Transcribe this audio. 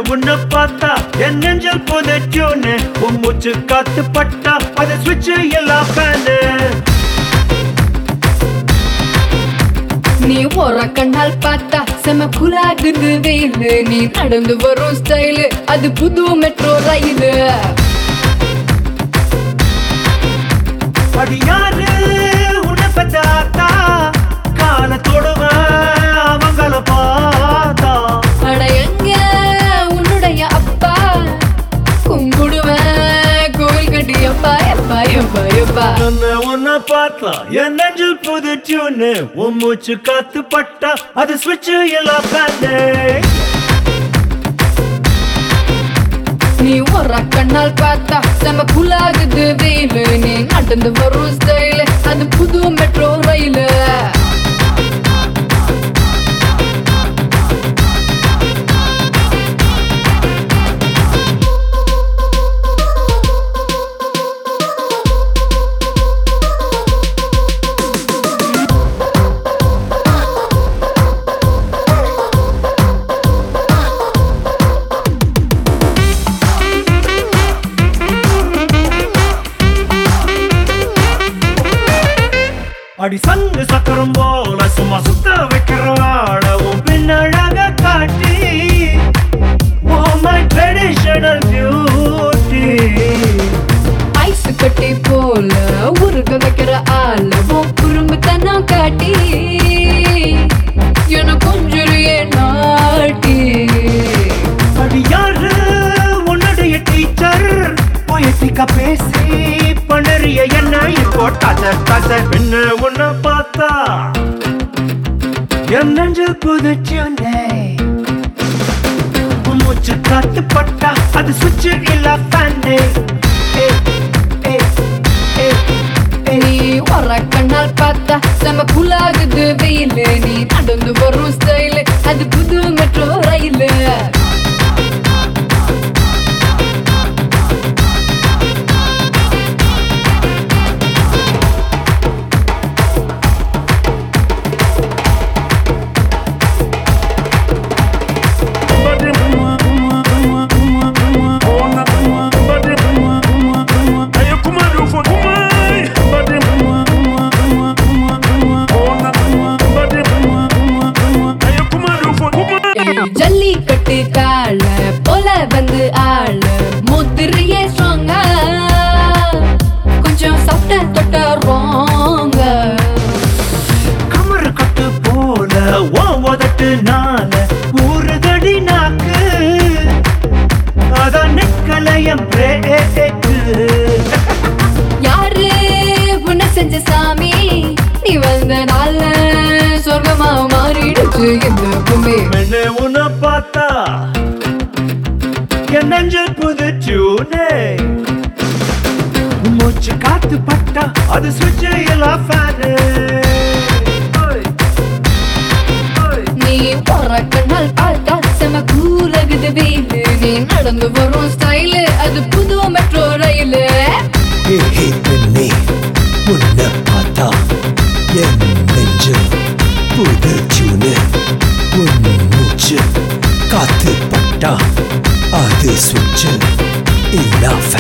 உன்னை பார்த்தா என் நெஞ்சல் புதைச்சோன்னு உன் மூச்சு காத்து பட்டா அதை சுவிட்ச் எல்லாம் ஃபேனு நீ ஒரு கண்ணால் பார்த்தா செம குலாகுது வெயிலு நீ நடந்து வரும் ஸ்டைலு அது புது மெட்ரோ ரயிலு அடி யாரு உன்னை பெற்றாத்தா கால தொடுவேன் அவங்கள பார்த்தா அட எங்க உன்னுடைய அப்பா கும்பிடுவேன் கோவில் கட்டி எப்பா எப்பா எப்பா எப்பா உன்னை உன்னை பார்த்தா என் நெஞ்சில் புதைச்சோன்னு உன் மூச்சு காத்து பட்டா அது சுவிட்ச் எல்லாம் ஃபேனு நீ ஒரு கண்ணால் பார்த்தா செம குலாகுது வெயிலு நீ நடந்து வரும் ஸ்டைலு அது புது மெட்ரோ ரயிலு அடி சங்கு சக்கரம் போல சும்மா சுத்த வைக்கிறவாட உன் பின்னழக காட்டி oh my traditional beauty ice கட்டி போல உருக வைக்கிற ஆள உன் குறும்புத்தனம் காட்டி என கொஞ்சுறியே நாட்டி அடி யாரு உன்னுடைய டீச்சர் பொயட்டிக்கா பேசி பண்ணறிய என்ன இப்போ தச தச என்ன உன்னை பார்த்தா என் நெஞ்சில் புதுச்சுனே உன் மூச்சு காத்து பட்டா அது சுவிட்ச் இல்ல ஃபேனே ஏ ஏ ஏ ஏ நீ ஒரு கண்ணால் பார்த்தா செம குலாகுது வெயிலு நீ நடந்து வரும் ஸ்டைலு அது புது மெட்ரோ ரயிலு ஏய், ஜல்லிக்கட்டு கால போல வந்து ஆள முதிரியே ஸ்ட்ராங்கா கொஞ்சம் சாப்பிட்ட தொட்ட ரோங்க கமரு கட்டு போல ஓ உதட்டு நால ஊறுதடி நாக்கு அதான் நிக்கலையம் பிரேக்கு யாரு உன்னை செஞ்ச சாமி நீ வந்த நாள்ல சொர்க்கமா மாறிடுச்சு இந்த பூமி மென்னு உன்னை பார்த்தா என் நெஞ்சில் புதுச்சூனே மூச்சு காத்து பட்டா அது சுவிட்ச் எல்லாம் ஃபேனு நீ போற கண்ணால் பார்த்தா செம கூலகுது வெயிலு நீ நடந்து வரும் ஸ்டைலு அது புது மெட்ரோ ரயிலு பெண்ணே உன்னை பார்த்தா என் நெஞ்சு புது ஜூனு உன் மூச்சு காத்து பட்டா அது சுவிட்சு இல்லா